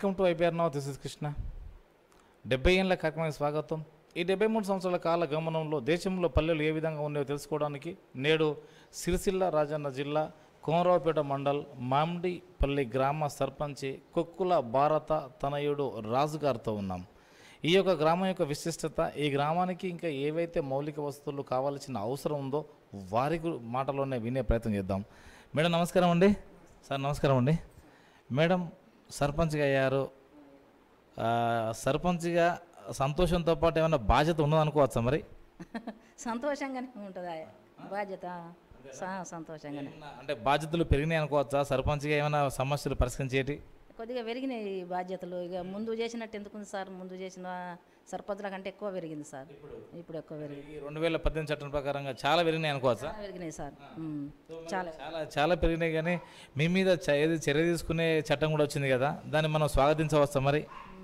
Welcome to IPR now this is Krishna డెబ్బై ఏళ్ళ కార్యక్రమానికి స్వాగతం ఈ డెబ్బై మూడు సంవత్సరాల కాల గమనంలో దేశంలో పల్లెలు ఏ విధంగా ఉన్నాయో తెలుసుకోవడానికి నేడు సిరిసిల్ల రాజన్న జిల్లా కోమరావుపేట మండల్ మామిడిపల్లి గ్రామ సర్పంచి కొక్కుల భారత తనయుడు రాజు గారితో ఉన్నాం ఈ యొక్క గ్రామం యొక్క విశిష్టత ఈ గ్రామానికి ఇంకా ఏవైతే మౌలిక వస్తువులు కావాల్సిన అవసరం ఉందో వారి గు- మాటలోనే వినే ప్రయత్నం చేద్దాం మేడం నమస్కారం అండి సార్ నమస్కారం అండి మేడం సర్పంచ్గా అయ్యారు ఆ, సర్పంచ్గా సంతోషంతో పాటు ఏమైనా బాధ్యత ఉన్నదనుకోవచ్చా మరి సంతోషంగానే ఉంటుంది ఆ బాధ్యత సా- సంతోషంగానే ఏమన్నా అంటే బాధ్యతలు పెరిగినాయి అనుకోవచ్చా సర్పంచ్గా ఏమైనా సమస్యలు పరిష్కరించేటి కొద్దిగా పెరిగినాయి ఈ బాధ్యతలు ఇక ముందు చేసినట్టు ఎందుకుంది సార్ ముందు చేసిన సర్పంచుల కంటే ఎక్కువ పెరిగింది సార్ ఇప్పుడు ఎక్కువ పెరిగింది ఈ రెండు వేల పద్దెనిమిది చట్టం ప్రకారంగా చాలా పెరిగినాయి అనుకోవచ్చా చాలా పెరిగినాయి సార్ ఉమ్. చాలా చాలా చాలా పెరిగినాయి కానీ మీ మీద చ- ఏది చర్య తీసుకునే చట్టం కూడా వచ్చింది కదా దాన్ని మనం స్వాగతించవచ్చా మరి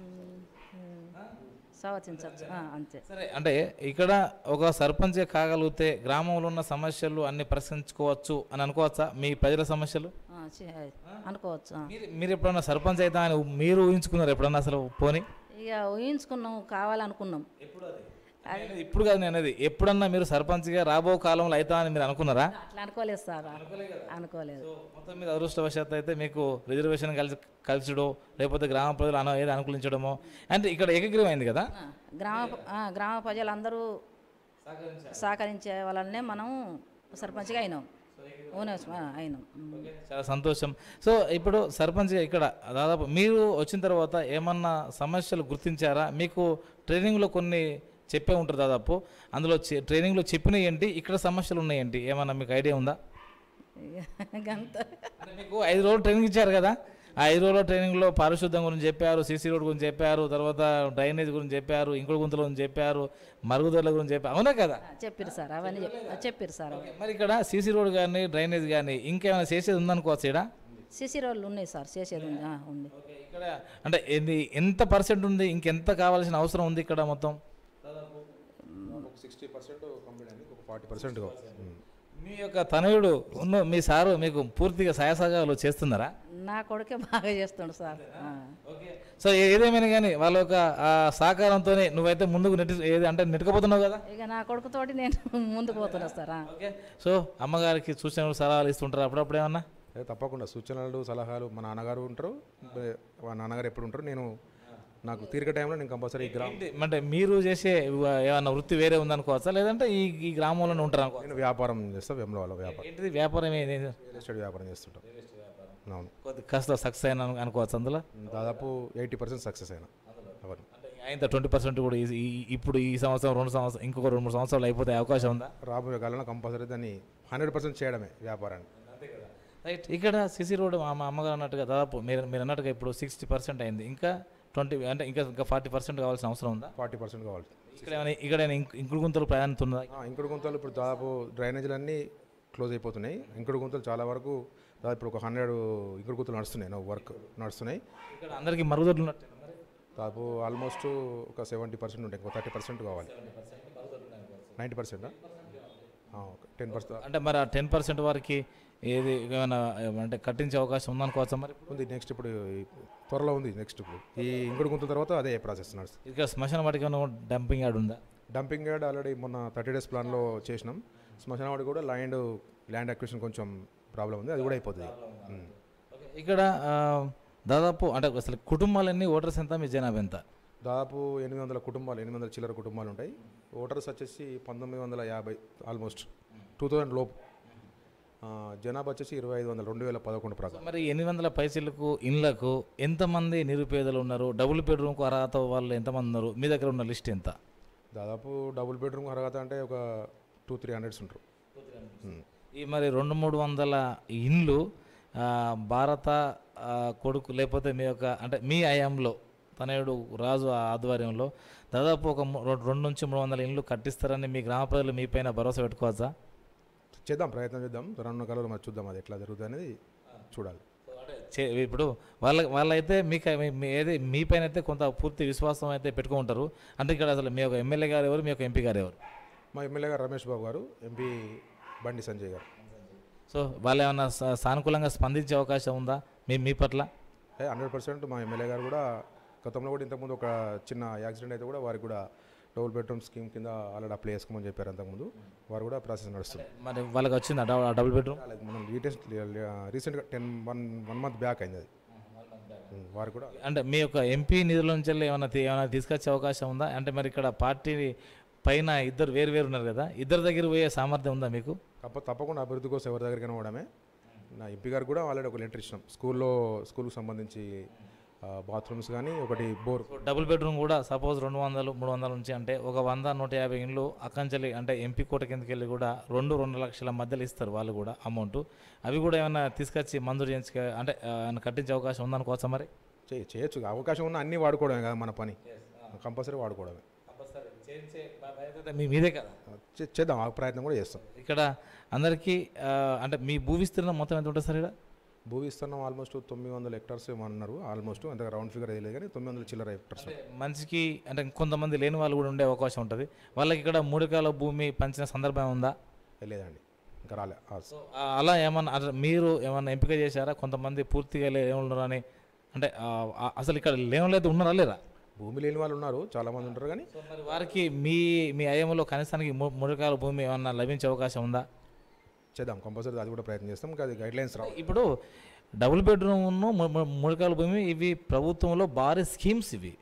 స్వాగతించవచ్చు ఆ, అంతే సరే అంటే ఇక్కడ ఒక సర్పంచ్గా కాగలిగితే గ్రామంలో ఉన్న సమస్యలు అన్ని పరిష్కరించుకోవచ్చు అని అనుకోవచ్చా మీ ప్రజల సమస్యలు ఆ, చే- అనుకోవచ్చు ఆ. మీరు మీరు ఎప్పుడన్నా సర్పంచ్ అవుతా అని మీరు ఊహించుకున్నారు ఎప్పుడన్నా అసలు పోని ఇక ఊహించుకున్నాం కావాలనుకున్నాం ఎప్పుడు అది నేను ఇప్పుడు కాదు నేను అనేది ఎప్పుడన్నా మీరు సర్పంచ్గా రాబో కాలంలో అవుతా అని మీరు అనుకున్నారా అట్లా అనుకోలేదు సార్ అనుకోలేదు సో మొత్తం మీద అదృష్టవశాత్తు అయితే మీకు రిజర్వేషన్ కలిసి కలిసడో లేకపోతే గ్రామ ప్రజలు అన ఏది అనుకూలించడమో అంటే ఇక్కడ ఏకగ్రీవం అయింది కదా ఆ, గ్రామ ఆ, గ్రామ ప్రజలందరూ సహకరించే వాళ్ళనే మనం సర్పంచ్గా అయినాం అవునా ఆ, అయినాం ఉమ్. చాలా సంతోషం సో ఇప్పుడు సర్పంచ్గా ఇక్కడ దాదాపు మీరు వచ్చిన తర్వాత ఏమన్నా సమస్యలు గుర్తించారా మీకు ట్రైనింగ్లో కొన్ని చెప్పే ఉంటారు దాదాపు అందులో చె- ట్రైనింగ్లో చెప్పినవి ఏంటి ఇక్కడ సమస్యలు ఉన్నాయేంటి ఏమన్నా మీకు ఐడియా ఉందా ఇక గంత అంటే మీకు ఐదు రోజులు ట్రైనింగ్ ఇచ్చారు కదా ఆ ఐదు రోజుల ట్రైనింగ్లో పారిశుద్ధం గురించి చెప్పారు సీసీ రోడ్ గురించి చెప్పారు తర్వాత డ్రైనేజ్ గురించి చెప్పారు ఇంకుడు గుంతల గురించి చెప్పారు మరుగుదొడ్ల గురించి చెప్పారు అవునా కదా చెప్పారు సార్ అవన్నీ చెప్- చెప్పారు సార్ మరి ఇక్కడ సీసీ రోడ్ కానీ డ్రైనేజ్ కానీ ఇంకేమైనా చేసేది ఉందనుకోవచ్చు ఇక్కడ సిసి రోడ్లు ఉన్నాయి సార్ చేసేది ఉంది ఆ, ఉంది ఓకే, ఇక్కడ అంటే ఎన్ని ఎంత పర్సెంట్ ఉంది ఇంకెంత కావాల్సిన అవసరం ఉంది ఇక్కడ మొత్తం ఒక సిక్స్టీ పర్సెంట్ కంప్లీట్ అయింది ఒక ఫార్టీ పర్సెంట్ మీ యొక్క తనయుడు ఉన్న మీ సారు మీకు పూర్తిగా సహాయ సహకారాలు చేస్తున్నారా నా కొడుకే బాగా చేస్తుండు సార్ ఆ. ఓకే సో ఏదేమైనా కానీ వాళ్ళ యొక్క ఆ సహకారంతోనే నువ్వైతే ముందుకు నెట్టి ఏది అంటే నెట్టుకుపోతున్నావు కదా ఇక నా కొడుకుతోటి నేను ముందుకు పోతున్నా సార్ ఆ. ఓకే సో అమ్మగారికి సూచనలు సలహాలు ఇస్తుంటారు అప్పుడప్పుడు ఏమన్నా అదే తప్పకుండా సూచనలు సలహాలు మా నాన్నగారు ఉంటారు బే- మా నాన్నగారు ఎప్పుడు ఉంటారు నేను నాకు తీరిక టైంలో నేను కంపల్సరీ ఈ గ్రామం ఏంటి? అంటే మీరు చేసే ఏమన్నా వృత్తి వేరే ఉందనుకోవచ్చా లేదంటే ఈ ఈ గ్రామంలోనే ఉంటారు అనుకో నేను వ్యాపారం చేస్తా వెమ్ల వాళ్ళ వ్యాపారం ఏంటిది వ్యాపారం ఏంటి రియల్ ఎస్టేట్ వ్యాపారం చేస్తుంటాం అవును కొద్ది కాస్త సక్సెస్ అయినా అనుకోవచ్చు అందులో దాదాపు ఎయిటీ పర్సెంట్ సక్సెస్ అయినా అవన్నీ అంటే ఆయన ట్వంటీ పర్సెంట్ కూడా ఈ- ఈ- ఇప్పుడు ఈ సంవత్సరం రెండు సంవత్సరం ఇంకొక రెండు మూడు సంవత్సరాలు అయిపోతే అవకాశం ఉందా రాబోయే కాలంలో కంపల్సరీ దాన్ని హండ్రెడ్ పర్సెంట్ చేయడమే వ్యాపారాన్ని రైట్ ఇక్కడ సిసి రోడ్ మా మా అమ్మగారు అన్నట్టుగా దాదాపు మీరు మీరు అన్నట్టుగా ఇప్పుడు సిక్స్టీ పర్సెంట్ అయింది ఇంకా ట్వంటీ అంటే ఇంకా ఇంకా ఫార్టీ పర్సెంట్ కావాల్సిన అవసరం ఉందా ఫార్టీ పర్సెంట్ కావాలి ఇక్కడ ఏమైనా ఇక్కడ ఏమైనా ఇంకు- ఇంకుడు గుంతలు ప్రాధాన్యత ఉందా ఆ, ఇంకుడు గుంతలు ఇప్పుడు దాదాపు డ్రైనేజీలు అన్నీ క్లోజ్ అయిపోతున్నాయి ఇంకుడు గుంతలు చాలా వరకు దాదాపు ఇప్పుడు ఒక హండ్రెడ్ ఇంకుడు గుంతలు నడుస్తున్నాయి నా వర్క్ నడుస్తున్నాయి ఇక్కడ అందరికీ మరుగుదొడ్లు ఉన్నట్టు దాదాపు ఆల్మోస్ట్ ఒక సెవెంటీ పర్సెంట్ ఉంటాయి ఇంకో థర్టీ పర్సెంట్ కావాలి నైంటీ పర్సెంట్ టెన్ పర్సెంట్ అంటే మరి ఆ టెన్ పర్సెంట్ వారికి ఏది ఏమైనా అంటే కట్టించే అవకాశం ఉందనుకోవచ్చా మరి ఉంది నెక్స్ట్ ఇప్పుడు ఈ త్వరలో ఉంది నెక్స్ట్ ఇప్పుడు ఈ ఇంకుడు గుంతల తర్వాత అదే ప్రాసెస్ నడుస్తుంది ఇక్కడ శ్మశాన వాటికి ఏమైనా డంపింగ్ యార్డ్ ఉందా డంపింగ్ యార్డ్ ఆల్రెడీ మొన్న థర్టీ డేస్ ప్లాన్లో చేసినాం శ్మశాన వాడి కూడా ల్యాండ్ ల్యాండ్ అక్విజిషన్ కొంచెం ప్రాబ్లం ఉంది అది కూడా అయిపోతుంది ఉమ్. ఇక్కడ ఆ, దాదాపు అంటే అసలు కుటుంబాలన్నీ ఓటర్స్ ఎంత మీ జనాభా ఎంత దాదాపు ఎనిమిది వందల కుటుంబాలు ఎనిమిది వందల చిల్లర కుటుంబాలు ఉంటాయి ఓటర్స్ వచ్చేసి పంతొమ్మిది వందల యాభై ఆల్మోస్ట్ టూ థౌజండ్ లోపు ఆ, జనాభా వచ్చేసి ఇరవై ఐదు వందల రెండు వేల పదకొండు ప్రకారం మరి ఎనిమిది వందల పైసలకు ఇండ్లకు ఎంతమంది నిరుపేదలు ఉన్నారు డబుల్ బెడ్రూమ్కు అర్హత వాళ్ళు ఎంతమంది ఉన్నారు మీ దగ్గర ఉన్న లిస్ట్ ఎంత దాదాపు డబుల్ బెడ్రూమ్ అర్హత అంటే ఒక టూ త్రీ హండ్రెడ్స్ ఉంటారు ఉమ్. ఈ మరి రెండు మూడు వందల ఇండ్లు ఆ, భారత ఆ, కొడుకు లేకపోతే మీ యొక్క అంటే మీ హయాంలో తనయుడు రాజు ఆధ్వర్యంలో దాదాపు ఒక ము- రెండు రెండు నుంచి మూడు వందల ఇండ్లు కట్టిస్తారని మీ గ్రామ ప్రజలు మీ పైన భరోసా పెట్టుకోవచ్చా చేద్దాం ప్రయత్నం చేద్దాం రానున్న కాలంలో మరి చూద్దాం అది ఎట్లా జరుగుతుంది అనేది చూడాలి అంటే చే- ఇప్పుడు వాళ్ళ వాళ్ళైతే మీకు మీ- మీ ఏది మీ పైన అయితే కొంత పూర్తి విశ్వాసం అయితే పెట్టుకుంటారు అంటే ఇక్కడ అసలు మీ యొక్క ఎమ్మెల్యే గారు ఎవరు మీ యొక్క ఎంపీ గారు ఎవరు మా ఎమ్మెల్యే గారు రమేష్ బాబు గారు ఎంపీ బండి సంజయ్ గారు సో వాళ్ళు ఏమన్నా సా- సానుకూలంగా స్పందించే అవకాశం ఉందా మీ మీ పట్ల హండ్రెడ్ పర్సెంట్ మా ఎమ్మెల్యే గారు కూడా గతంలో కూడా ఇంతకుముందు ఒక చిన్న యాక్సిడెంట్ అయితే కూడా వారికి కూడా డబుల్ బెడ్రూమ్ స్కీమ్ కింద ఆల్రెడీ అప్లై చేసుకోమని చెప్పారు అంతకుముందు వారు కూడా ప్రాసెస్ నడుస్తుంది మరి వాళ్ళకి వచ్చిందా డబుల్ డబుల్ బెడ్రూమ్ అలాగే మనం లేటెస్ట్ రీసెంట్గా ten one one month back అయింది అది ఉమ్, వారు కూడా అంటే మీ యొక్క ఎంపీ నిధుల నుంచి వెళ్ళి ఏమైనా తీ- ఏమైనా తీసుకొచ్చే అవకాశం ఉందా అంటే మరి ఇక్కడ పార్టీ పైన ఇద్దరు వేరు వేరు ఉన్నారు కదా ఇద్దరి దగ్గర పోయే సామర్థ్యం ఉందా మీకు తప్ప తప్పకుండా అభివృద్ధి కోసం ఎవరి దగ్గరికైనా పోవడమే నా ఎంపీ గారు కూడా ఆల్రెడీ ఒక లెటర్ ఇచ్చినాం స్కూల్లో స్కూల్కి సంబంధించి బాత్రూమ్స్ కానీ ఒకటి బోర్ సో డబుల్ బెడ్రూమ్ కూడా సపోజ్ రెండు వందలు మూడు వందల నుంచి అంటే ఒక వంద నూట యాభై ఇండ్లు అక్కంచెలి అంటే ఎంపీ కోట కిందకి వెళ్ళి కూడా రెండు రెండు లక్షల మధ్యలో ఇస్తారు వాళ్ళు కూడా అమౌంట్ అవి కూడా ఏమైనా తీసుకొచ్చి మంజూరు చేయించి అంటే ఆ, ఏమైనా కట్టించే అవకాశం ఉందనుకోవచ్చా మరి చేయ చేయొచ్చు అవకాశం ఉన్న అన్నీ వాడుకోవడమే కదా మన పని కంపల్సరీ వాడుకోవడమే మీ మీదే కదా చే- చేద్దాం ఆ ప్రయత్నం కూడా చేస్తాం ఇక్కడ అందరికీ ఆ, అంటే మీ భూ విస్తీర్ణం మొత్తం ఎంత ఉంటుంది సార్ ఇక్కడ భూ విస్తీర్ణం ఆల్మోస్ట్ తొమ్మిది వందల హెక్టార్స్ అన్నారు ఆల్మోస్ట్ అంత రౌండ్ ఫిగర్ తెలియదు కానీ తొమ్మిది వందల చిల్లర హెక్టార్స్ మనిషికి అంటే కొంతమంది లేని వాళ్ళు కూడా ఉండే అవకాశం ఉంటుంది వాళ్ళకి ఇక్కడ మూడు ఎకరాల భూమి పంచిన సందర్భం ఉందా లేదండి ఇంకా రాలే ఆ సో ఆ, అలా ఏమన్నా అట్లా మీరు ఏమన్నా ఎంపిక చేశారా కొంతమంది పూర్తిగా లే ఏమున్నారు అని అంటే ఆ, ఆ, అసలు ఇక్కడ లేవలేదు ఉన్నారా లేరా భూమి లేని వాళ్ళు ఉన్నారు చాలా మంది ఉంటారు కానీ సో మరి వారికి మీ మీ అయ్యంలో కనీసానికి మూ- మూడు ఎకరాల భూమి ఏమన్నా లభించే అవకాశం ఉందా చేద్దాం కంపల్సరీ అది కూడా ప్రయత్నం చేస్తాం ఇంకా అది గైడ్ లైన్స్ రావు ఇప్పుడు డబుల్ బెడ్రూమ్ మూడు ఎకరాల భూమి ఇవి ప్రభుత్వంలో భారీ స్కీమ్స్ ఇవి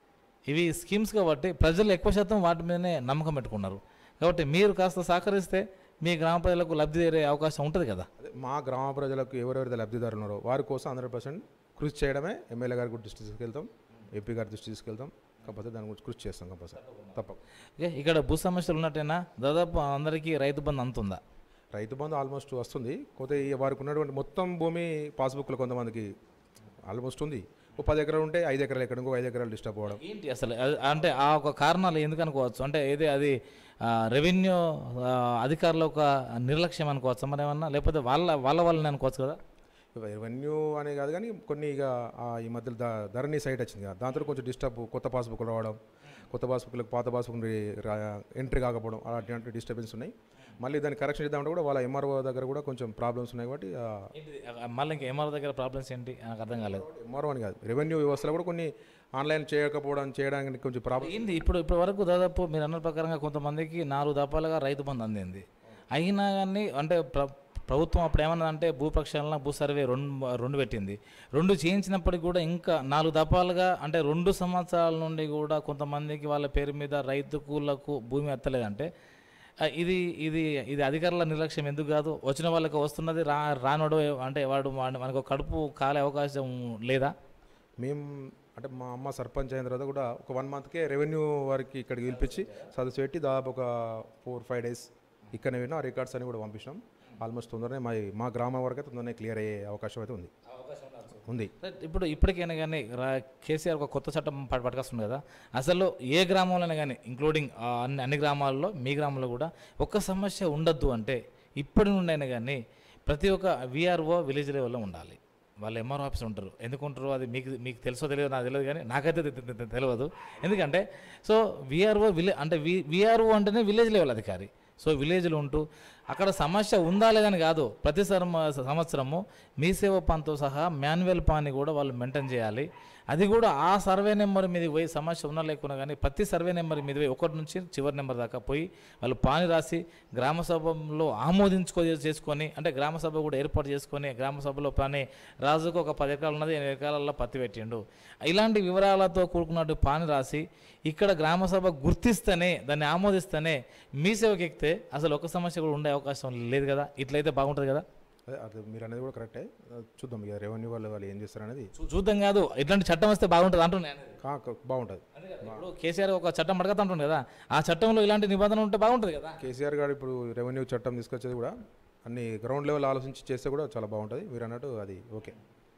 ఇవి స్కీమ్స్ కాబట్టి ప్రజలు ఎక్కువ శాతం వాటి మీదనే నమ్మకం పెట్టుకున్నారు కాబట్టి మీరు కాస్త సహకరిస్తే మీ గ్రామ ప్రజలకు లబ్ధి చేరే అవకాశం ఉంటుంది కదా అదే మా గ్రామ ప్రజలకు ఎవరెవరైతే లబ్ధిదారులు ఉన్నారో వారి కోసం హండ్రెడ్ పర్సెంట్ కృషి చేయడమే ఎమ్మెల్యే గారి దృష్టి తీసుకెళ్తాం ఎంపీ గారి దృష్టి తీసుకెళ్తాం కాకపోతే దాని గురించి కృషి చేస్తాం కంపల్సరీ తప్పక ఓకే ఇక్కడ భూ సమస్యలు ఉన్నట్టేనా దాదాపు అందరికీ రైతు బంధు అంతుందా రైతు బంధు ఆల్మోస్ట్ వస్తుంది పోతే ఈ వారికి ఉన్నటువంటి మొత్తం భూమి పాస్బుక్లో కొంతమందికి ఆల్మోస్ట్ ఉంది ఓ పది ఎకరాలు ఉంటే ఐదు ఎకరాలు ఎక్కడ ఇంకో ఐదు ఎకరాలు డిస్టర్బ్ అవ్వడం ఏంటి అసలు అది- అంటే ఆ ఒక కారణాలు ఎందుకు అనుకోవచ్చు అంటే ఇది అది ఆ, రెవెన్యూ ఆ, అధికారుల ఒక నిర్లక్ష్యం అనుకోవచ్చు మరి ఏమన్నా లేకపోతే వాళ్ళ వాళ్ళ వాళ్ళని అనుకోవచ్చు కదా రెవెన్యూ అనే కాదు కానీ కొన్ని ఇక ఆ ఈ మధ్యలో ద ధరణి సైట్ వచ్చింది కదా దాంతో కొంచెం డిస్టర్బ్ కొత్త పాస్బుక్ రావడం కొత్త పాస్బుక్లకు పాత పాస్బుక్ ఎంట్రీ కాకపోవడం అలాంటి డిస్టర్బెన్స్ ఉన్నాయి మళ్ళీ దాన్ని కరెక్షన్ చేద్దామంటే కూడా వాళ్ళ ఎంఆర్ఓ దగ్గర కూడా కొంచెం ప్రాబ్లమ్స్ ఉన్నాయి కాబట్టి ఏంటిది? ఆ, మళ్ళీ ఇంకా ఎంఆర్ దగ్గర ప్రాబ్లమ్స్ ఏంటి నాకు అర్థం కాలేదు ఎంఆర్ఓ అని కాదు రెవెన్యూ వ్యవస్థలో కూడా కొన్ని ఆన్లైన్ చేయకపోవడం చేయడానికి కొంచెం ప్రాబ్లం ఏంది ఇప్పుడు ఇప్పటి వరకు దాదాపు మీరు అన్న ప్రకారంగా కొంతమందికి నాలుగు దఫాలుగా రైతు బంధు అందింది అయినా కానీ అంటే ప్ర ప్రభుత్వం అప్పుడు ఏమన్నా అంటే భూ ప్రక్షాళన భూ సర్వే రెండు రెండు పెట్టింది రెండు చేయించినప్పటికీ కూడా ఇంకా నాలుగు దఫాలుగా అంటే రెండు సంవత్సరాల నుండి కూడా కొంతమందికి వాళ్ళ పేరు మీద రైతుకులకు భూమి ఎత్తలేదంటే ఆ, ఇది ఇది ఇది అధికారుల నిర్లక్ష్యం ఎందుకు కాదు వచ్చిన వాళ్ళకి వస్తున్నది రా రానోడు అంటే వాడు వాడు- మనకు కడుపు కాలే అవకాశం లేదా మేము అంటే మా అమ్మ సర్పంచ్ అయిన తర్వాత కూడా ఒక వన్ మంత్కే రెవెన్యూ వారికి ఇక్కడికి పిలిపించి సదస్సు పెట్టి దాదాపు ఒక ఫోర్ ఫైవ్ డేస్ ఇక్కడనే విన్నా ఆ రికార్డ్స్ అని కూడా పంపించినాం ఆల్మోస్ట్ తొందరనే మా మా గ్రామం వరకు అయితే తొందరనే క్లియర్ అయ్యే అవకాశం అయితే ఉంది ఉంది రైట్, ఇప్పుడు ఇప్పటికైనా కానీ రా- కేసీఆర్ ఒక కొత్త చట్టం పట్- పట్టుకొస్తుంది కదా అసలు ఏ గ్రామంలోనే కానీ ఇంక్లూడింగ్ అన్ని అన్ని గ్రామాల్లో మీ గ్రామంలో కూడా ఒక్క సమస్య ఉండద్దు అంటే ఇప్పటి నుండైనా కానీ ప్రతి ఒక్క విఆర్ఓ విలేజ్ లెవెల్లో ఉండాలి వాళ్ళు ఎంఆర్ ఆఫీస్ ఉంటారు ఎందుకు ఉంటారు అది మీకు మీకు తెలుసో తెలియదు నాకు తెలియదు కానీ నాకైతే తె- తె- తె- తెలియదు ఎందుకంటే సో విఆర్ఓ విలే అంటే వి విఆర్ఓ అంటేనే విలేజ్ లెవెల్ అధికారి సో విలేజ్లో ఉంటూ అక్కడ సమస్య ఉందా లేదని కాదు ప్రతి సర్మ- సంవత్సరము మీ సేవ పాన్తో సహా మాన్యువల్ పాన్ని కూడా వాళ్ళు మెయింటైన్ చేయాలి అది కూడా ఆ సర్వే నెంబర్ మీద పోయి సమస్య ఉన్నా లేకున్నా కానీ ప్రతి సర్వే నెంబర్ మీద పోయి ఒకటి నుంచి చివరి నెంబర్ దాకా పోయి వాళ్ళు పాని రాసి గ్రామ సభలో ఆమోదించుకో చేసుకొని అంటే గ్రామ సభ కూడా ఏర్పాటు చేసుకొని గ్రామ సభలో పని రాజుకు ఒక పది ఎకరాలు ఉన్నది ఎనిమిది ఎకరాలలో పత్తి పెట్టిండు ఇలాంటి వివరాలతో కూడుకున్నట్టు పాని రాసి ఇక్కడ గ్రామ సభ గుర్తిస్తేనే దాన్ని ఆమోదిస్తేనే మీ సేవకి ఎక్కితే అసలు ఒక సమస్య కూడా ఉండే అవకాశం లేదు కదా ఇట్లయితే బాగుంటుంది కదా అదే అది మీరు అనేది కూడా కరెక్టే అది చూద్దాం ఇక రెవెన్యూ వాళ్ళు వాళ్ళు ఏం చేస్తారు అనేది చూ- చూద్దాం కాదు ఇట్లాంటి చట్టం వస్తే బాగుంటుంది అంటున్నాను నేను. కా- కా- బాగుంటుంది అంతే కదా, ఇప్పుడు కేసీఆర్ ఒక చట్టం పడగతా ఉంటుంది కదా ఆ చట్టంలో ఇలాంటి నిబంధన ఉంటే బాగుంటుంది కదా కేసీఆర్ గారు ఇప్పుడు రెవెన్యూ చట్టం తీసుకొచ్చేది కూడా అన్ని గ్రౌండ్ లెవెల్ ఆలోచించి చేస్తే కూడా చాలా బాగుంటుంది మీరు అన్నట్టు అది ఓకే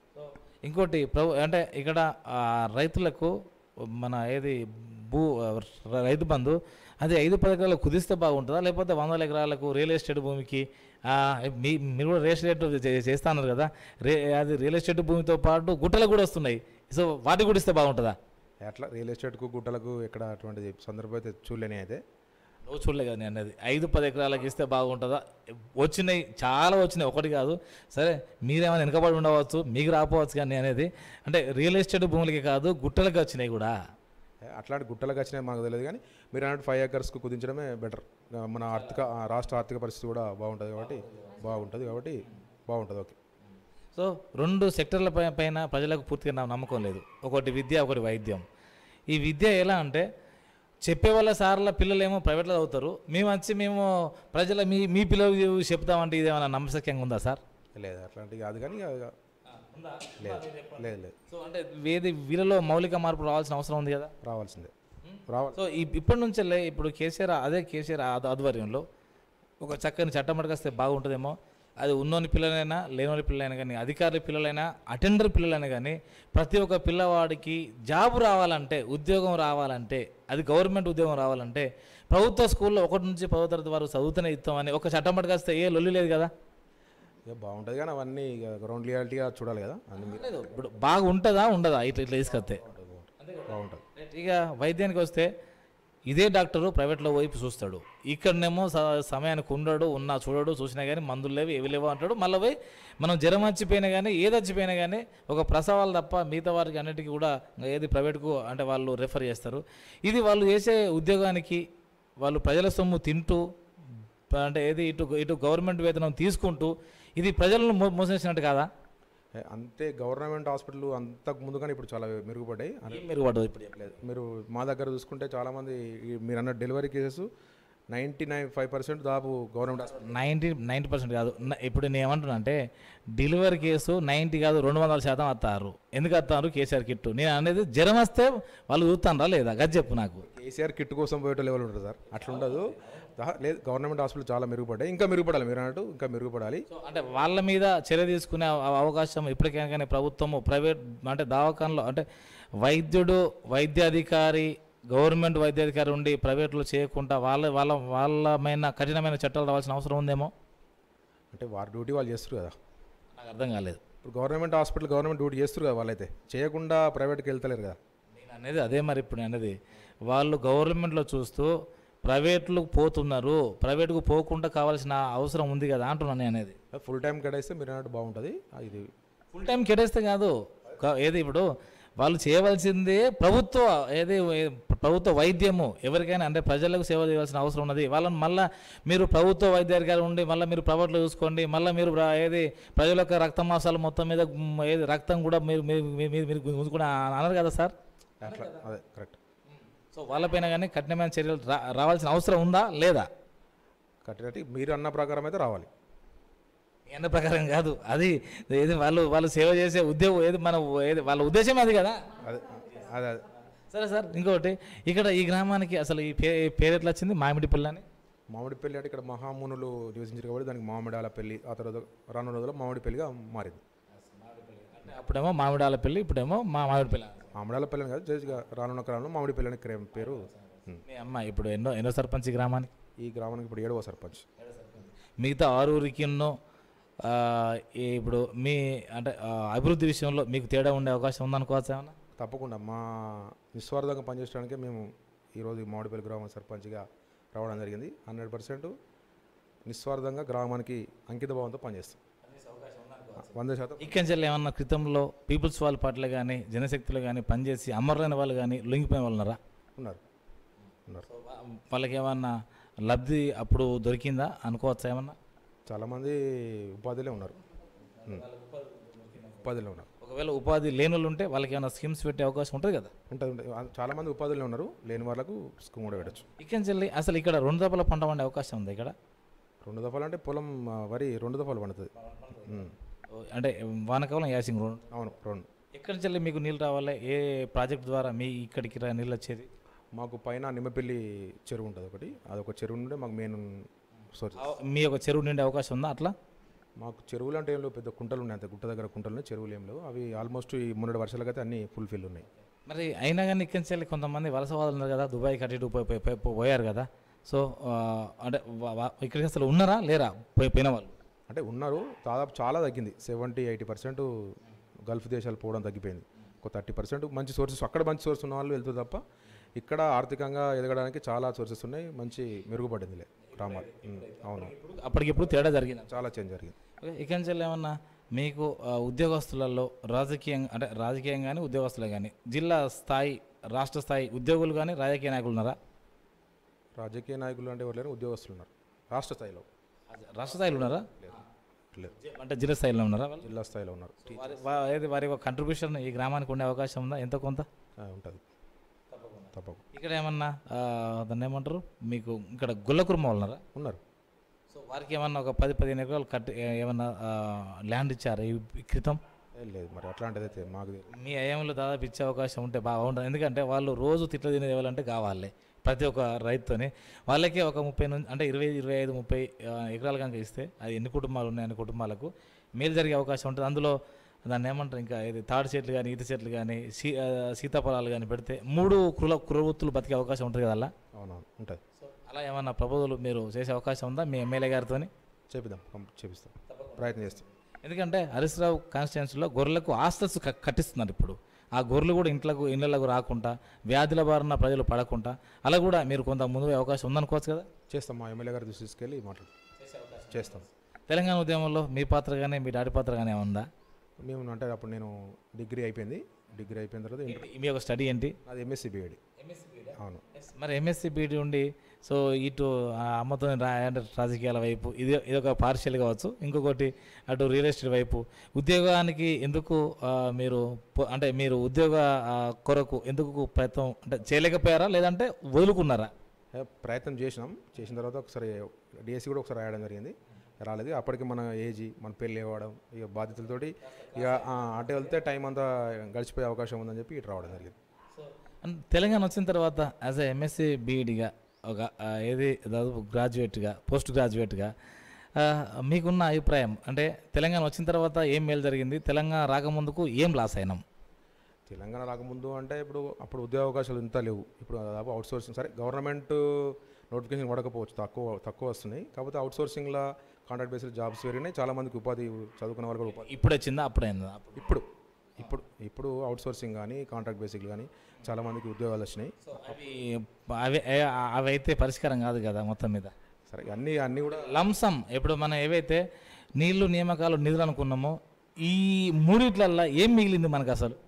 ఇంకోటి ప్రభు అంటే ఇక్కడ ఆ, రైతులకు మన ఏది భూ ర- రైతు బంధు అది ఐదు పది ఎకరాలు కుదిస్తే బాగుంటుందా లేకపోతే వందల ఎకరాలకు రియల్ ఎస్టేట్ భూమికి ఆ, మీ మీరు కూడా రియల్ ఎస్టేట్ చే- చేస్తున్నారు కదా రే అది రియల్ ఎస్టేట్ భూమితో పాటు గుట్టలకు కూడా వస్తున్నాయి సో వాటి కూడా ఇస్తే బాగుంటుందా అట్లా రియల్ ఎస్టేట్కు గుట్టలకు ఎక్కడ అటువంటి సందర్భం అయితే చూడలేని అయితే నువ్వు చూడలే కదా నేను అనేది ఐదు పది ఎకరాలకు ఇస్తే బాగుంటుందా వచ్చినాయి చాలా వచ్చినాయి ఒకటి కాదు సరే మీరేమైనా వెనకబడి ఉండవచ్చు మీకు రాకపోవచ్చు కానీ అనేది అంటే రియల్ ఎస్టేట్ భూములకి కాదు గుట్టలకు వచ్చినాయి కూడా ఏ, అట్లాంటి గుట్టలకు వచ్చినాయి మాకు తెలియదు కానీ మీరు అన్నట్టు ఫైవ్ ఏకర్స్కి కుదించడమే బెటర్ మన ఆర్థిక ఆ, రాష్ట్ర ఆర్థిక పరిస్థితి కూడా బాగుంటుంది కాబట్టి బాగుంటుంది కాబట్టి బాగుంటుంది ఓకే సో రెండు సెక్టర్ల పై- పైన ప్రజలకు పూర్తిగా నా నమ్మకం లేదు ఒకటి విద్య ఒకటి వైద్యం ఈ విద్య ఎలా అంటే చెప్పే వాళ్ళ సార్ల పిల్లలేమో ప్రైవేట్లో చదువుతారు మేము వచ్చి మేము ప్రజల మీ మీ పిల్లలు చెప్తామంటే ఇది ఏమైనా నమ్మశక్యంగా ఉందా సార్ లేదు అట్లాంటివి కాదు కానీ ఇక లేదు లేదు లేదు సో అంటే వేది వీళ్ళలో మౌలిక మార్పు రావాల్సిన అవసరం ఉంది కదా రావాల్సిందే రావాలి సో ఈ- ఇప్పటి నుంచే ఇప్పుడు కేసీఆర్ అదే కేసీఆర్ ఆధ- ఆధ్వర్యంలో ఒక చక్కని చట్టం పట్టుకొస్తే బాగుంటుందేమో అది ఉన్నోని పిల్లలైనా లేనోని పిల్లలైనా కానీ అధికారుల పిల్లలైనా అటెండర్ పిల్లలైనా కానీ ప్రతి ఒక్క పిల్లవాడికి జాబ్ రావాలంటే ఉద్యోగం రావాలంటే అది గవర్నమెంట్ ఉద్యోగం రావాలంటే ప్రభుత్వ స్కూల్లో ఒకటి నుంచి పదో తరగతి వరకు చదువుతూనే ఇస్తామని ఒక చట్టం పట్టుకొస్తే ఏ లొల్లి లేదు కదా ఇక బాగుంటుంది కానీ అవన్నీ ఇక గ్రౌండ్ రియాలిటీగా చూడాలి కదా అన్ని మీరు లేదు ఇప్పుడు బాగుంటుందా ఉండదా ఇట్లా ఇట్లా తీసుకొస్తే బాగుంటుంది ఇక వైద్యానికి వస్తే ఇదే డాక్టరు ప్రైవేట్లో వైపు చూస్తాడు ఇక్కడనేమో స- సమయానికి ఉండడు ఉన్నా చూడడు చూసినా కానీ మందులు లేవు ఏవి లేవు అంటాడు మళ్ళీ పోయి మనం జ్వరం వచ్చిపోయినా కానీ ఏది వచ్చిపోయినా కానీ ఒక ప్రసవాలు తప్ప మిగతా వారికి అన్నిటికీ కూడా ఏది ప్రైవేట్కు అంటే వాళ్ళు రెఫర్ చేస్తారు ఇది వాళ్ళు చేసే ఉద్యోగానికి వాళ్ళు ప్రజల సొమ్ము తింటూ అంటే ఏది ఇటు ఇటు గవర్నమెంట్ వేతనం తీసుకుంటూ ఇది ప్రజలను మో- మోసం చేసినట్టు కాదా ఏ, అంతే గవర్నమెంట్ హాస్పిటల్ అంతకు ముందు కానీ ఇప్పుడు చాలా మెరుగుపడ్డాయి అని ఏం మెరుగుపడదు ఇప్పుడు లేదు మీరు మా దగ్గర చూసుకుంటే చాలామంది ఈ మీరు అన్న delivery cases ninety nine five percent దాపు government hospital ninety ninety percent కాదు న- ఇప్పుడు నేను ఏమంటున్నా అంటే డెలివరీ కేసు నైంటీ కాదు రెండు వందల శాతం వస్తారు ఎందుకు వస్తారు కేసీఆర్ కిట్టు నేను అనేది జ్వరం వస్తే వాళ్ళు చూస్తానరా లేదా గది చెప్పు నాకు కేసీఆర్ కిట్ కోసం పోయేట లెవెల్ ఉంటుంది సార్ అట్లా ఉండదు దా- లేదు గవర్నమెంట్ హాస్పిటల్ చాలా మెరుగుపడ్డాయి ఇంకా మెరుగుపడాలి మీరు అన్నట్టు ఇంకా మెరుగుపడాలి సో అంటే వాళ్ళ మీద చర్య తీసుకునే అవ- అవకాశం ఇప్పటికైనా కానీ ప్రభుత్వము ప్రైవేట్ అంటే దవాఖానలో అంటే వైద్యుడు వైద్యాధికారి గవర్నమెంట్ వైద్యాధికారి ఉండి ప్రైవేట్లో చేయకుండా వాళ్ళ వాళ్ళ వాళ్ళమైన కఠినమైన చట్టాలు రావాల్సిన అవసరం ఉందేమో అంటే వారి డ్యూటీ వాళ్ళు చేస్తారు కదా నాకు అర్థం కాలేదు ఇప్పుడు గవర్నమెంట్ హాస్పిటల్ గవర్నమెంట్ డ్యూటీ చేస్తారు కదా వాళ్ళైతే చేయకుండా ప్రైవేట్కి వెళ్తలేరు కదా నేను అనేది అదే మరి ఇప్పుడు నేను అనేది వాళ్ళు గవర్నమెంట్లో చూస్తూ ప్రైవేట్లు పోతున్నారు ప్రైవేట్కు పోకుండా కావాల్సిన అవసరం ఉంది కదా అంటున్నాను నేను అనేది ఫుల్ టైం కేటాయిస్తే మీరు అన్నట్టు బాగుంటుంది ఆ, ఇది ఫుల్ టైం కేటాయిస్తే కాదు క- ఏది ఇప్పుడు వాళ్ళు చేయవలసింది ప్రభుత్వ ఏది ఏ- ప్రభుత్వ వైద్యము ఎవరికైనా అంటే ప్రజలకు సేవ చేయవలసిన అవసరం ఉన్నది వాళ్ళని మళ్ళీ మీరు ప్రభుత్వ వైద్యాధికారి ఉండి మళ్ళీ మీరు ప్రైవేట్లో చూసుకోండి మళ్ళీ మీరు ప్ర- ఏది ప్రజల యొక్క రక్త మాసాల మొత్తం మీద మ్, ఏది రక్తం కూడా మీరు మీరు మీరు మీరు గుంజుకుని అన్నారు కదా సార్ అట్లా అదే కరెక్ట్ సో వాళ్ళపైన కానీ కఠినమైన చర్యలు రా రావాల్సిన అవసరం ఉందా లేదా కరెక్ట్ మీరు అన్న ప్రకారం అయితే రావాలి ఈ అన్న ప్రకారం కాదు అది ఏది వాళ్ళు వాళ్ళు సేవ చేసే ఉద్యోగం ఏది మన ఏది వాళ్ళ ఉద్దేశం అది కదా అదే అదే అదే సరే సార్ ఇంకొకటి ఇక్కడ ఈ గ్రామానికి అసలు ఈ పే పేరు ఎట్లా వచ్చింది మామిడిపల్లి అని మామిడి పెళ్లి అంటే ఇక్కడ మహామునులు నివసించారు కాబట్టి దానికి మామిడాల పెళ్లి ఆ తర్వాత రాను రోజుల్లో మామిడి పెళ్లిగా మారింది అంటే అప్పుడేమో మామిడాల పెళ్ళి ఇప్పుడేమో మా మామిడిపల్లి మామిడాల పెళ్లి అని కాదు జస్ట్ రానున్న కాలంలో మామిడి పెళ్లి అనే క్రే- పేరు ఉమ్. మీ అమ్మ ఇప్పుడు ఎన్నో ఎన్నో సర్పంచ్ ఈ గ్రామానికి ఈ గ్రామానికి ఇప్పుడు ఏడవ సర్పంచ్ మిగతా ఆరూరికి ఎన్నో ఆ, ఈ ఇప్పుడు మీ అంటే ఆ, అభివృద్ధి విషయంలో మీకు తేడా ఉండే అవకాశం ఉందనుకోవచ్చు ఏమన్నా తప్పకుండా మా నిస్వార్థంగా పనిచేయడానికే మేము ఈరోజు ఈ మామిడిపల్లి గ్రామ సర్పంచ్గా రావడం జరిగింది హండ్రెడ్ పర్సెంట్ నిస్వార్థంగా గ్రామానికి అంకిత భావంతో పనిచేస్తాం వంద శాతం ఇక్కడి నుంచి ఏమన్నా క్రితంలో పీపుల్స్ వాళ్ళ పార్టీలో కానీ జనశక్తిలో కానీ పనిచేసి అమరులైన వాళ్ళు కానీ లొంగిపోయిన వాళ్ళు ఉన్నారా ఉన్నారు ఉన్నారు వాళ్ళకి ఏమన్నా లబ్ధి అప్పుడు దొరికిందా అనుకోవచ్చా ఏమన్నా చాలామంది ఉపాధిలో ఉన్నారు ఉమ్. ఉపాధిలో ఉన్నారు ఒకవేళ ఉపాధి లేని వాళ్ళు ఉంటే వాళ్ళకి ఏమైనా స్కీమ్స్ పెట్టే అవకాశం ఉంటుంది కదా ఉంటుంది ఉంటుంది. ఆ- చాలామంది ఉపాధిలో ఉన్నారు లేని వాళ్ళకు స్కూమ్ కూడా పెట్టచ్చు ఇక్కడి నుంచి వెళ్ళి అసలు ఇక్కడ రెండు దఫల పంట పండే అవకాశం ఉంది ఇక్కడ రెండు దఫాలు అంటే పొలం ఆ, వరి రెండు దఫాలు పండుతుంది ఉమ్. ఓ, అంటే వానకాలం యాసింగ్ రోడ్ అవును రెండు ఎక్కడి నుంచి వెళ్ళి మీకు నీళ్ళు రావాలి ఏ ప్రాజెక్ట్ ద్వారా మీ ఇక్కడికి రా- నీళ్ళు వచ్చేది మాకు పైన నిమ్మపల్లి చెరువు ఉంటుంది ఒకటి అదొక చెరువు నుండి మాకు మెయిన్ సోర్స్ ఆ, మీ యొక్క చెరువు నిండే అవకాశం ఉందా అట్లా మాకు చెరువులు అంటే ఏం లేవు పెద్ద కుంటలు ఉన్నాయి అంతే గుట్ట దగ్గర కుంటలు ఉన్నాయి చెరువులు ఏం లేవు అవి ఆల్మోస్ట్ ఈ మొన్నటి వర్షాలకైతే అయితే అన్ని ఫుల్ఫిల్ ఉన్నాయి మరి అయినా కానీ ఇక్కడి నుంచి వెళ్ళి కొంతమంది వలసవాదులు ఉన్నారు కదా దుబాయ్ కట్టి ఇటు పోయి- పోయి- పోయి- పోయారు కదా సో ఆ, అంటే వా- వా- ఇక్కడికి అసలు ఉన్నారా లేరా పోయి పోయిన వాళ్ళు అంటే ఉన్నారు దాదాపు చాలా తగ్గింది సెవెంటీ ఎయిటీ పర్సెంట్ గల్ఫ్ దేశాలు పోవడం తగ్గిపోయింది ఒక థర్టీ పర్సెంట్ మంచి సోర్సెస్ అక్కడ మంచి సోర్స్ ఉన్న వాళ్ళు వెళ్తారు తప్ప ఇక్కడ ఆర్థికంగా ఎదగడానికి చాలా సోర్సెస్ ఉన్నాయి మంచి మెరుగుపడిందిలే గ్రామాలు ఉమ్, అవును అప్పటికిప్పుడు తేడా జరిగింది చాలా చేంజ్ జరిగింది ఓకే ఇక్కడి నుంచి ఏమన్నా మీకు ఆ, ఉద్యోగస్తులలో రాజకీయంగా అంటే రాజకీయం కానీ ఉద్యోగస్తులు కానీ జిల్లా స్థాయి రాష్ట్ర స్థాయి ఉద్యోగులు కానీ రాజకీయ నాయకులు ఉన్నారా రాజకీయ నాయకులు అంటే ఎవరు లేరు ఉద్యోగస్తులు ఉన్నారు రాష్ట్ర స్థాయిలో రాష్ట్ర స్థాయిలో ఉన్నారా లేరు లేరు అంటే జిల్లా స్థాయిలో ఉన్నారా వాళ్ళు? జిల్లా స్థాయిలో ఉన్నారు వారి వా- ఏది వారి కంట్రిబ్యూషన్ ఈ గ్రామానికి ఉండే అవకాశం ఉందా ఎంత కొంత ఉంటుంది తప్పకుండా ఇక్కడ ఏమన్నా ఆ, దాన్ని ఏమంటారు మీకు ఇక్కడ గుల్లకుర్మ వాళ్ళు ఉన్నారా ఉన్నారు సో వారికి ఏమన్నా ఒక పది పదిహేను ఎకరాలు కట్టి ఏ- ఏమన్నా ఆ, ల్యాండ్ ఇచ్చారా ఈ క్రితం ఏ లేదు మరి అట్లాంటిది అయితే మాకు తెలియదు. మీ అయ్యంలో దాదాపు ఇచ్చే అవకాశం ఉంటే బాగుంటుంది ఎందుకంటే వాళ్ళు రోజు తిట్లు తినేది ఎవరంటే కావాలి ప్రతి ఒక్క రైతుతోని వాళ్ళకే ఒక ముప్పై నుంచి అంటే ఇరవై ఇరవై ఐదు ముప్పై ఆ, ఎకరాలు కనుక ఇస్తే అది ఎన్ని కుటుంబాలు ఉన్నాయి అన్ని కుటుంబాలకు మేలు జరిగే అవకాశం ఉంటుంది అందులో దాన్ని ఏమంటారు ఇంకా ఇది తాడి చెట్లు కానీ ఈత చెట్లు కానీ సీ ఆ, సీతాఫలాలు కానీ పెడితే మూడు కుల కురవృత్తులు బతికే అవకాశం ఉంటుంది కదా అలా అవునవును ఉంటుంది సో అలా ఏమన్నా ప్రపోజల్ మీరు చేసే అవకాశం ఉందా మీ ఎమ్మెల్యే గారితోని చేపిద్దాం కం- చేపిస్తాం ప్రయత్నం చేస్తాం ఎందుకంటే హరీశ్రావు కాన్స్టిట్యున్సీలో గొర్రెలకు ఆస్తస్ కట్టిస్తున్నారు ఇప్పుడు ఆ గొర్రెలు కూడా ఇంట్లకు ఇళ్ళకు రాకుండా వ్యాధుల బారిన ప్రజలు పడకుండా అలా కూడా మీరు కొంత ముందు అవకాశం ఉందనుకోవచ్చు కదా చేస్తాం మా ఎమ్మెల్యే గారి దృష్టి తీసుకెళ్ళి మాట్లాడు చేస్తాం తెలంగాణ ఉద్యమంలో మీ పాత్ర కానీ మీ డాడీ పాత్ర కానీ ఉందా మేము అంటే అప్పుడు నేను డిగ్రీ అయిపోయింది డిగ్రీ అయిపోయిన తర్వాత ఇంటర్ మీ యొక్క స్టడీ ఏంటి నాది ఎంఎస్సి బిఎడి అవును మరి ఎంఎస్సి బీడీ ఉండి సో ఇటు ఆ అమ్మతో రా అంటే రాజకీయాల వైపు ఇది ఇది ఒక పార్షియల్ కావచ్చు ఇంకొకటి అటు రియల్ ఎస్టేట్ వైపు ఉద్యోగానికి ఎందుకు ఆ, మీరు పో- అంటే మీరు ఉద్యోగ ఆ, కొరకు ఎందుకు ప్రయత్నం అంటే చేయలేకపోయారా లేదంటే వదులుకున్నారా ఏ, ప్రయత్నం చేసినాం చేసిన తర్వాత ఒకసారి డిఎస్సి కూడా ఒకసారి రాయడం జరిగింది రాలేదు అప్పటికి మన ఏజీ మన పెళ్ళి ఇవ్వడం ఇక బాధ్యతలతోటి ఇక ఆ, అటు వెళ్తే టైం అంతా గడిచిపోయే అవకాశం ఉందని చెప్పి ఇటు రావడం జరిగింది అండ్ తెలంగాణ వచ్చిన తర్వాత యాజ్ ఎ ఎంఎస్సి బీఈడిగా ఒక ఆ, ఏది దాదాపు గ్రాడ్యుయేట్గా పోస్ట్ గ్రాడ్యుయేట్గా ఆ, మీకున్న అభిప్రాయం అంటే తెలంగాణ వచ్చిన తర్వాత ఏం మేలు జరిగింది తెలంగాణ రాకముందుకు ఏం లాస్ అయినాం తెలంగాణ రాకముందు అంటే ఇప్పుడు అప్పుడు ఉద్యోగ అవకాశాలు ఇంత లేవు ఇప్పుడు దాదాపు అవుట్ సోర్సింగ్ సరే గవర్నమెంట్ నోటిఫికేషన్ పడకపోవచ్చు తక్కువ తక్కువ వస్తున్నాయి కాకపోతే అవుట్ సోర్సింగ్లో కాంట్రాక్ట్ బేస్డ్ జాబ్స్ పెరిగినాయి చాలా మందికి ఉపాధి చదువుకున్న వాళ్ళు కూడా ఉపాధి ఇప్పుడు వచ్చిందా అప్పుడైందా అప్పుడు ఇప్పుడు ఇప్పుడు ఇప్పుడు అవుట్ సోర్సింగ్ కానీ కాంట్రాక్ట్ బేసిక్ కానీ చాలా మందికి ఉద్యోగాలు వచ్చినాయి సో అవి అవి ఏ- అవి అయితే పరిష్కారం కాదు కదా మొత్తం మీద సరే అన్నీ అన్నీ కూడా లంసం ఇప్పుడు మనం ఏవైతే నీళ్లు నియామకాలు నిధులు అనుకున్నామో ఈ మూడిట్లల్లో ఏం మిగిలింది మనకు అసలు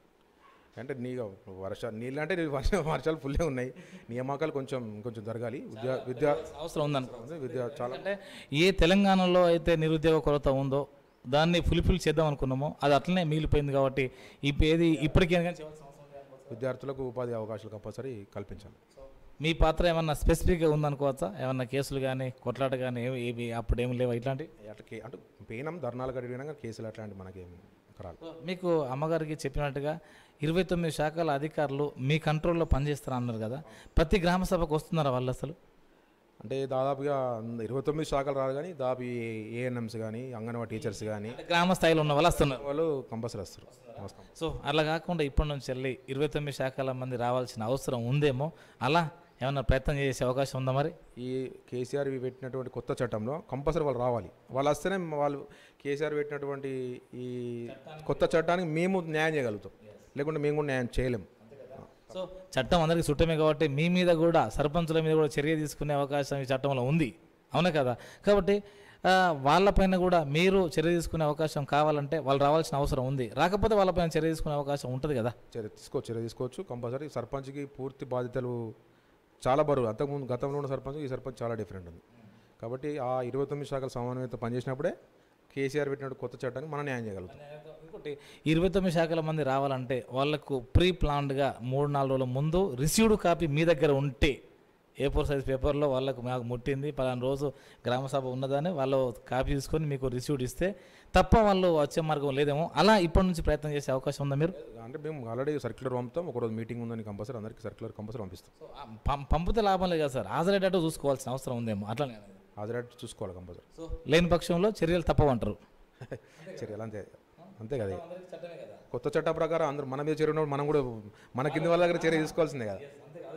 అంటే నీ వర్ష నీళ్ళు అంటే వర్ష వర్షాలు ఫుల్లే ఉన్నాయి నియామకాలు కొంచెం కొంచెం జరగాలి విద్యా విద్యా అవసరం ఉందనుకో విద్యా చాలా అంటే ఏ తెలంగాణలో అయితే నిరుద్యోగ కొరత ఉందో దాన్ని ఫుల్ఫిల్ చేద్దాం అనుకున్నామో అది అట్లనే మిగిలిపోయింది కాబట్టి ఇప్పుడు ఏది ఇప్పటికే కానీ చేయాల్సిన అవసరం లేదు. విద్యార్థులకు ఉపాధి అవకాశాలు కంపల్సరీ కల్పించాలి మీ పాత్ర ఏమన్నా స్పెసిఫిక్గా ఉందనుకోవచ్చా ఏమన్నా కేసులు కానీ కొట్లాట కానీ ఏమి ఏవి అప్పుడు ఏమి లేవు ఇట్లాంటి అట్లా కే- అంటే పోయినాం ధర్నాలు కడిగినా కానీ కేసులు అట్లాంటి మనకేం కరాలి మీకు అమ్మగారికి చెప్పినట్టుగా ఇరవై తొమ్మిది శాఖల అధికారులు మీ కంట్రోల్లో పనిచేస్తారు అన్నారు కదా ప్రతి గ్రామ సభకు వస్తున్నారా వాళ్ళు అసలు అంటే దాదాపుగా ఇరవై తొమ్మిది శాఖలు రాదు కానీ దాదాపు ఏఎన్ఎంస్ కానీ అంగన్వాడీ టీచర్స్ కానీ అంటే గ్రామ స్థాయిలో ఉన్న వాళ్ళు వస్తున్నారు వాళ్ళు కంపల్సరీ వస్తారు నమస్కారం సో అలా కాకుండా ఇప్పటి నుంచి వెళ్ళి ఇరవై తొమ్మిది శాఖల మంది రావాల్సిన అవసరం ఉందేమో అలా ఏమన్నా ప్రయత్నం చేసే అవకాశం ఉందా మరి ఈ కేసీఆర్ పెట్టినటువంటి కొత్త చట్టంలో కంపల్సరీ వాళ్ళు రావాలి వాళ్ళు వస్తేనే వాళ్ళు కేసీఆర్ పెట్టినటువంటి ఈ కొత్త చట్టానికి మేము న్యాయం చేయగలుగుతాం లేకుంటే మేము కూడా న్యాయం చేయలేం సో చట్టం అందరికీ చుట్టమే కాబట్టి మీ మీద కూడా సర్పంచుల మీద కూడా చర్య తీసుకునే అవకాశం ఈ చట్టంలో ఉంది అవునా కదా కాబట్టి ఆ, వాళ్ళపైన కూడా మీరు చర్య తీసుకునే అవకాశం కావాలంటే వాళ్ళు రావాల్సిన అవసరం ఉంది రాకపోతే వాళ్ళపైన చర్య తీసుకునే అవకాశం ఉంటుంది కదా చర్య తీసుకోవచ్చు చర్య తీసుకోవచ్చు కంపల్సరీ సర్పంచ్కి పూర్తి బాధ్యతలు చాలా బరువు అంతకుముందు గతంలో ఉన్న సర్పంచ్ ఈ సర్పంచ్ చాలా డిఫరెంట్ ఉంది కాబట్టి ఆ ఇరవై తొమ్మిది శాఖల సమన్వయంతో పనిచేసినప్పుడే కేసీఆర్ పెట్టినట్టు కొత్త చట్టానికి మనం న్యాయం చేయగలుగుతాం ఇంకోటి ఇరవై తొమ్మిది శాఖల మంది రావాలంటే వాళ్ళకు ప్రీ ప్లాన్డ్గా మూడు నాలుగు రోజుల ముందు రిసీవ్డ్ కాపీ మీ దగ్గర ఉంటే ఏ ఫోర్ సైజ్ పేపర్లో వాళ్ళకు మాకు ముట్టింది పలానా రోజు గ్రామ సభ ఉన్నదని వాళ్ళు కాపీ తీసుకొని మీకు రిసీవ్డ్ ఇస్తే తప్ప వాళ్ళు వచ్చే మార్గం లేదేమో అలా ఇప్పటి నుంచి ప్రయత్నం చేసే అవకాశం ఉందా మీరు అంటే మేము ఆల్రెడీ సర్క్యులర్ పంపుతాం ఒకరోజు మీటింగ్ ఉందని కంపల్సరీ అందరికీ సర్క్యులర్ కంపల్సరీ పంపిస్తాం సో, ఆ పం- పంపితే లాభం లేదు కదా సార్ హాజరయ్యేటట్టు చూసుకోవాల్సిన అవసరం ఉందేమో అట్లానే హాజరేట్ చూసుకోవాలి కంపల్సరీ సో లేని పక్షంలో చర్యలు తప్పవంటారు చర్యలు అంతే అంతే కదా కొత్త చట్టం ప్రకారం అందరూ మన మీద చర్య ఉన్నప్పుడు మనం కూడా మన కింద వాళ్ళ దగ్గర చర్య తీసుకోవాల్సిందే కదా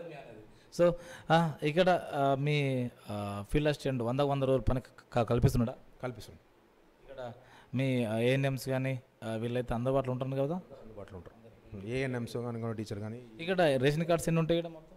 సో ఆ, ఇక్కడ ఆ, మీ ఫీల్డ్ అసిస్టెంట్ వంద వంద రోజులు పని క- కల్పిస్తున్నాడా కల్పిస్తుంది ఇక్కడ మీ ఏఎన్ఎంస్ కానీ వీళ్ళైతే అందుబాటులో ఉంటారు కదా అందుబాటులో ఉంటారు ఏఎన్ఎంస్ కానీ టీచర్ కానీ ఇక్కడ రేషన్ కార్డ్స్ ఎన్ని ఉంటాయి ఇక్కడ మొత్తం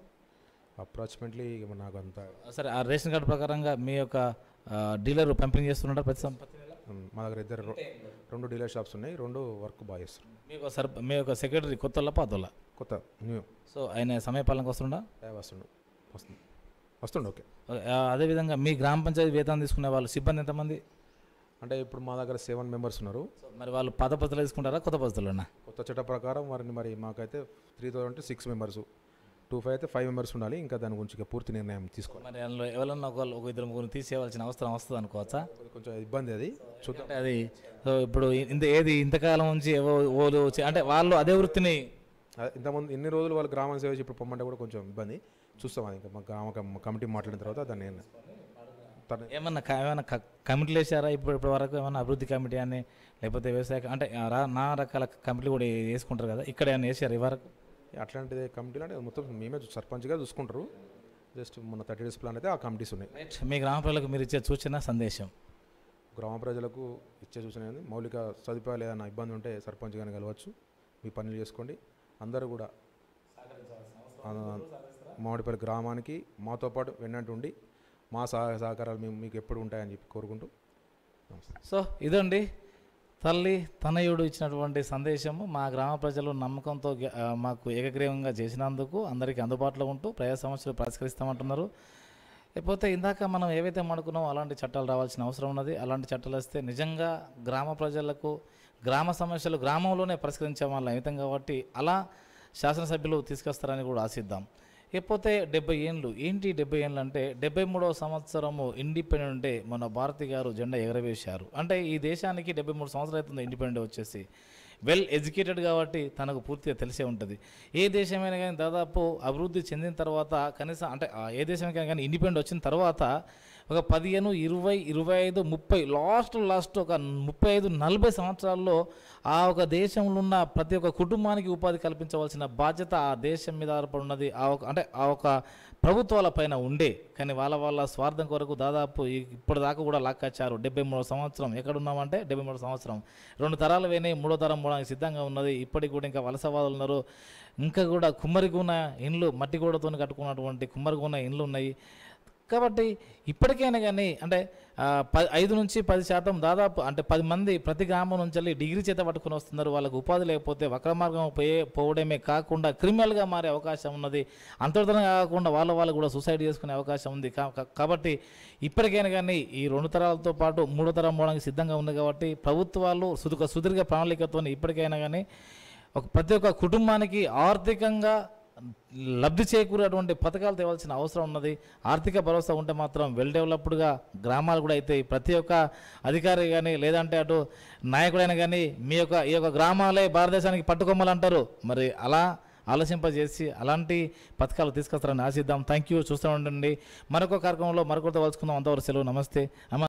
అప్రాక్సిమేట్లీ నాకు అంత సరే ఆ రేషన్ కార్డు ప్రకారంగా మీ యొక్క ఆ, డీలర్ పంపిణీ చేస్తున్నారు ప్రతి సం- ప్రతి నెల ఉమ్, మా దగ్గర ఇద్దరు రె- రెండు డీలర్ షాప్స్ ఉన్నాయి రెండు వర్క్ బాగా చేస్తారు మీ యొక్క సర్ మీ యొక్క సెక్రటరీ కొత్తల పాతోళ్ళ కొత్త న్యూ సో ఆయన సమయపాలనకు వస్తుండా ఏ వస్తుండు వస్తుంది వస్తుండు ఓకే ఓకే, ఆ, అదేవిధంగా మీ గ్రామ పంచాయతీ వేతనం తీసుకునే వాళ్ళు సిబ్బంది ఎంతమంది అంటే ఇప్పుడు మా దగ్గర సెవెన్ మెంబర్స్ ఉన్నారు సో మరి వాళ్ళు పాత పద్ధతులు తీసుకుంటారా కొత్త పద్ధతులున్నా కొత్త చట్ట ప్రకారం వారిని మరి మాకైతే త్రీ థౌసండ్ అంటే సిక్స్ మెంబర్స్ టూ ఫైవ్ అయితే ఫైవ్ మెంబర్స్ ఉండాలి ఇంకా దాని గురించి ఇక పూర్తి నిర్ణయం తీసుకోవాలి మరి అందులో ఎవరన్నా ఒక ఒక ఇద్దరు ముగ్గురు తీసేయవలసిన అవసరం వస్తుంది అనుకోవచ్చా కొద్ది- కొంచెం ఇబ్బంది అది చూద్దాం అంటే అది సో ఇప్పుడు ఇంత ఏది ఇంతకాలం నుంచి ఏవో ఓలు చే- అంటే వాళ్ళు అదే వృత్తిని అదే ఇంతమంది ఎన్ని రోజులు వాళ్ళు గ్రామం సేవ చేసి ఇప్పుడు పొమ్మంటే కూడా కొంచెం ఇబ్బంది చూస్తాం అది ఇంకా మా గ్రామ కమ్- కమిటీ మాట్లాడిన తర్వాత దాన్ని నేను- తన ఏమన్నా క- ఏమన్నా క- కమిటీలు వేసారా ఇప్పుడు ఇప్పటి వరకు ఏమన్నా అభివృద్ధి కమిటీ అని లేకపోతే వ్యవసాయ అంటే ఆ రా- నా రకాల కమిటీలు కూడా వేసుకుంటారు కదా ఇక్కడ ఏమైనా వేసారు ఈ వరకు అట్లాంటిది కమిటీలు అంటే మొత్తం మేమే చూ- సర్పంచ్గా చూసుకుంటారు జస్ట్ మన థర్టీ డేస్ ప్లాన్ అయితే ఆ కమిటీస్ ఉన్నాయి రైట్ మీ గ్రామ ప్రజలకు మీరు ఇచ్చే సూచన సందేశం గ్రామ ప్రజలకు ఇచ్చే సూచన ఏంది మౌలిక సదుపాయాలు ఏదైనా ఇబ్బంది ఉంటే సర్పంచ్ గారిని కలవచ్చు మీ పనులు చేసుకోండి అందరూ కూడా ఆ, మామిడిపల్లి గ్రామానికి మాతో పాటు వెన్నట్టు ఉండి మా సహాయ సహకారాలు మేము మీకు ఎప్పుడు ఉంటాయని చెప్పి కోరుకుంటూ నమస్తే సో ఇదండి తల్లి తనయుడు ఇచ్చినటువంటి సందేశము మా గ్రామ ప్రజలు నమ్మకంతో గె- ఆ, మాకు ఏకగ్రీవంగా చేసినందుకు అందరికీ అందుబాటులో ఉంటూ ప్రజా సమస్యలు పరిష్కరిస్తామంటున్నారు లేకపోతే ఇందాక మనం ఏవైతే మడుకున్నామో అలాంటి చట్టాలు రావాల్సిన అవసరం ఉన్నది అలాంటి చట్టాలు వస్తే నిజంగా గ్రామ ప్రజలకు గ్రామ సమస్యలు గ్రామంలోనే పరిష్కరించే వాళ్ళ అవుతాం కాబట్టి అలా శాసనసభ్యులు తీసుకొస్తారని కూడా ఆశిద్దాం లేకపోతే డెబ్బై ఏండ్లు ఏంటి డెబ్బై ఏండ్లు అంటే డెబ్బై మూడవ సంవత్సరము ఇండిపెండెంట్ డే మన భారతి గారు జెండా ఎగరవేశారు అంటే ఈ దేశానికి డెబ్బై మూడు సంవత్సరాలు అవుతుంది ఇండిపెండెంట్ వచ్చేసి వెల్ ఎడ్యుకేటెడ్ కాబట్టి తనకు పూర్తిగా తెలిసే ఉంటుంది ఏ దేశమైనా కానీ దాదాపు అభివృద్ధి చెందిన తర్వాత కనీసం అంటే ఆ ఏ దేశమైనా కానీ ఇండిపెండెంట్ వచ్చిన తర్వాత ఒక పదిహేను ఇరవై ఇరవై ఐదు ముప్పై లాస్ట్ లాస్ట్ ఒక ముప్పై ఐదు నలభై సంవత్సరాల్లో ఆ ఒక దేశంలో ఉన్న ప్రతి ఒక్క కుటుంబానికి ఉపాధి కల్పించవలసిన బాధ్యత ఆ దేశం మీద ఆధారపడి ఉన్నది ఆ ఒక అంటే ఆ ఒక ప్రభుత్వాల పైన ఉండే కానీ వాళ్ళ వాళ్ళ స్వార్థం కొరకు దాదాపు ఈ- ఇప్పటిదాకా కూడా లాక్కొచ్చారు డెబ్బై మూడో సంవత్సరం ఎక్కడున్నామంటే డెబ్బై మూడో సంవత్సరం రెండు తరాలు పోయినాయి మూడో తరం పోవడానికి సిద్ధంగా ఉన్నది ఇప్పటికి కూడా ఇంకా వలసవాదులు ఉన్నారు ఇంకా కూడా కుమ్మరిగున్న ఇండ్లు మట్టి గోడతో కట్టుకున్నటువంటి కుమ్మరిగున్న ఇండ్లు ఉన్నాయి కాబట్టి ఇప్పటికైనా కానీ అంటే ఆ, ప ఐదు నుంచి పది శాతం దాదాపు అంటే పది మంది ప్రతి గ్రామం నుంచి వెళ్ళి డిగ్రీ చేత పట్టుకొని వస్తున్నారు వాళ్ళకు ఉపాధి లేకపోతే వక్ర మార్గం పోయే పోవడమే కాకుండా క్రిమినల్గా మారే అవకాశం ఉన్నది అంతర్ధనం కాకుండా వాళ్ళ వాళ్ళు కూడా సూసైడ్ చేసుకునే అవకాశం ఉంది కా- కా- కాబట్టి ఇప్పటికైనా కానీ ఈ రెండు తరాలతో పాటు మూడో తరం పోవడానికి సిద్ధంగా ఉంది కాబట్టి ప్రభుత్వాలు సుదీర్ఘ సుదీర్ఘ ప్రణాళికతో ఇప్పటికైనా కానీ ఒక ప్రతి ఒక్క కుటుంబానికి ఆర్థికంగా లబ్ధి చేకూరేటువంటి పథకాలు తేవాల్సిన అవసరం ఉన్నది ఆర్థిక భరోసా ఉంటే మాత్రం వెల్ డెవలప్డ్గా గ్రామాలు కూడా అవుతాయి ప్రతి ఒక్క అధికారి కానీ లేదంటే అటు నాయకుడైనా కానీ మీ యొక్క ఈ యొక్క గ్రామాలే భారతదేశానికి పట్టుకొమ్మలు అంటారు మరి అలా ఆలోచింపజేసి అలాంటి పథకాలు తీసుకొస్తారని ఆశిద్దాం థ్యాంక్ యూ చూస్తూ ఉండండి మరొక కార్యక్రమంలో మరొకరితో కలుసుకుందాం అంతవరకు సెలవు నమస్తే అమ్మ